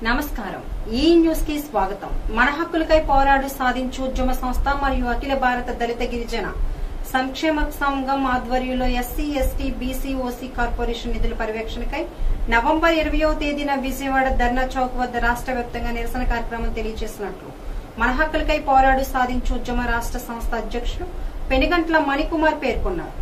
నమస్కారం ఈ న్యూస్ కి స్వాగతం మన హక్కులకై పోరాడు సాధించు ఉద్యమ సంస్థ మరియు అఖిల భారత దళిత గిరిజన సంక్షేమ సంఘం ఆధ్వర్యంలో SC ST BC OC corporation నిధుల పర్యవేక్షణకై నవంబర్ ఇరవయో తేదీన విజయవాడ ధర్నా చౌక్ వద్ద రాష్ట్ర వ్యాప్తంగా నిరసన కార్యక్రమం తెలియజేసినట్లు మన హక్కులకై పోరాడు సాధించు ఉద్యమ రాష్ట్ర సంస్థ అధ్యక్షులు పెనుగంట్ల మణికుమార్ పేర్కొన్నారు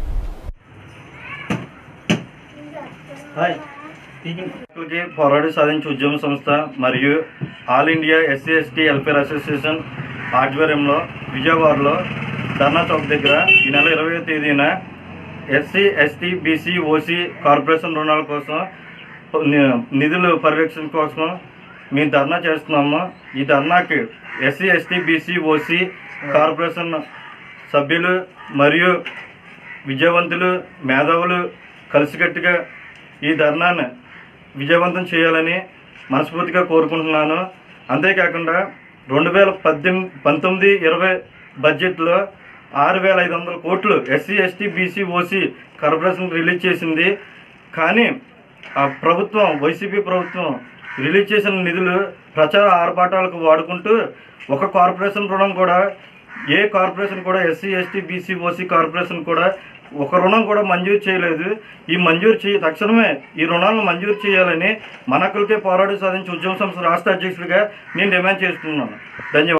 హాయ్ హక్కులకి పోరాడి సాధించే ఉద్యమ సంస్థ మరియు all India SC ST welfare association ఆధ్వర్యంలో విజయవాడలో ధర్నా చౌక్ దగ్గర ఈ నెల ఇరవై తేదీన SC ST BC OC corporation రుణాల కోసం ని- నిధులు పర్యవేక్షణ కోసం మేము ధర్నా చేస్తున్నాము ఈ ధర్నాకి SC ST BC OC corporation సభ్యులు మరియు విజయవంతులు మేధావులు కలిసికట్టుగా ఈ ధర్నాన్ని విజయవంతం చేయాలని మనస్ఫూర్తిగా కోరుకుంటున్నాను అంతేకాకుండా రెండు వేల పద్దెనిమిది పంతొమ్మిది ఇరవై బడ్జెట్లో ఆరు వేల ఐదు వందల కోట్లు SC ST BC OC corporation release చేసింది కానీ ఆ ప్రభుత్వం వైసీపీ ప్రభుత్వం రిలీజ్ చేసిన నిధులు ప్రచార ఆర్భాటాలకు వాడుకుంటూ ఒక కార్పొరేషన్ రుణం కూడా ఏ కార్పొరేషన్ కూడా SC ST BC OC corporation కూడా ఒక రుణం కూడా మంజూరు చేయలేదు ఈ మంజూరు చేయ తక్షణమే ఈ రుణాలను మంజూరు చేయాలని మన హక్కులకే పోరాడి సాధించి ఉద్యమ సంస్థ రాష్ట్ర అధ్యక్షుడిగా నేను డిమాండ్ చేస్తున్నాను ధన్యవాదాలు